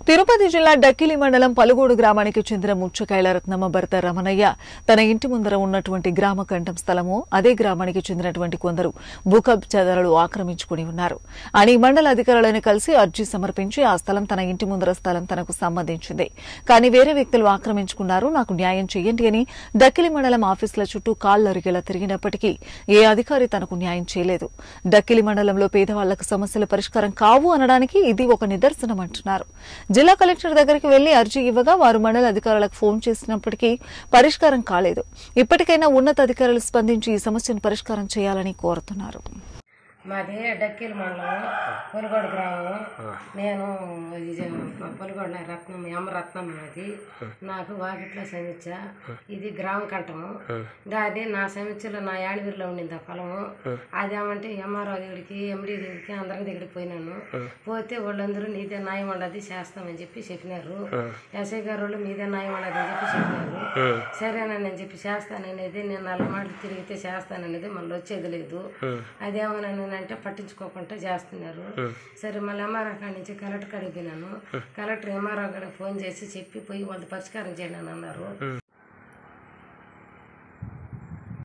తిరుపతి జిల్లా డక్కిలి మండలం పలుగోడు గ్రామానికి చెందిన ముచ్చకాయల రత్నమ్మ భర్త రమణయ్య తన ఇంటి ముందర ఉన్నటువంటి గ్రామ కంఠం స్థలము అదే గ్రామానికి చెందినటువంటి కొందరు భూకబ్ చదరలు ఆక్రమించుకుని ఉన్నారు అని మండల అధికారులను కలిసి అర్జీ సమర్పించి ఆ స్థలం తన ఇంటి ముందర స్థలం తనకు సంబంధించింది కానీ వేరే వ్యక్తులు ఆక్రమించుకున్నారు నాకు న్యాయం చేయండి అని డక్కిలి మండలం ఆఫీసుల చుట్టూ కాళ్లరిగేలా తిరిగినప్పటికీ ఏ అధికారి తనకు న్యాయం చేయలేదు డక్కిలి మండలంలో పేదవాళ్లకు సమస్యల పరిష్కారం కావు అనడానికి ఇది ఒక నిదర్శనం అంటున్నారు జిల్లా కలెక్టర్ దగ్గరికి వెళ్లి అర్జీ ఇవ్వగా వారు మండల అధికారులకు ఫోన్ చేసినప్పటికీ పరిష్కారం కాలేదు ఇప్పటికైనా ఉన్నత అధికారులు స్పందించి ఈ సమస్యను పరిష్కారం చేయాలని కోరుతున్నారు మాది డక్కిల్ మండలం పొలిగోడు గ్రామం నేను ఇది మా పొలిగోడ రత్నం ఎమ్మ రత్నం అది నాకు వాకిట్లో సమీక్ష ఇది గ్రామ కంఠము అది నా సమీక్షలో నా యాడగిరిలో ఉండింది ఆ పొలము అదేమంటే ఎంఆర్ఓ దగ్గరికి ఎండి దగ్గరికి అందరి దగ్గరికి పోయినాను పోతే వాళ్ళందరూ నీదే న్యాయం ఉండదు చేస్తామని చెప్పి చెప్పినారు ఎస్ఐ గారు వాళ్ళు మీదే న్యాయం ఉండదు అని చెప్పి చెప్పినారు సరేనని చెప్పి చేస్తాననేది నేను నాలుగు మాటలు తిరిగితే చేస్తాననేది మళ్ళీ వచ్చేది లేదు అదేమోనని అంటే పట్టించుకోకుండా చేస్తున్నారు సరే మళ్ళీ ఎంఆర్ఓ కాడి నుంచి కలెక్టర్ కాడికి పోయినాను కలెక్టర్ ఎంఆర్ఓ కాడికి ఫోన్ చేసి చెప్పి పోయి వాళ్ళు పరిష్కారం చేయండి అని అన్నారు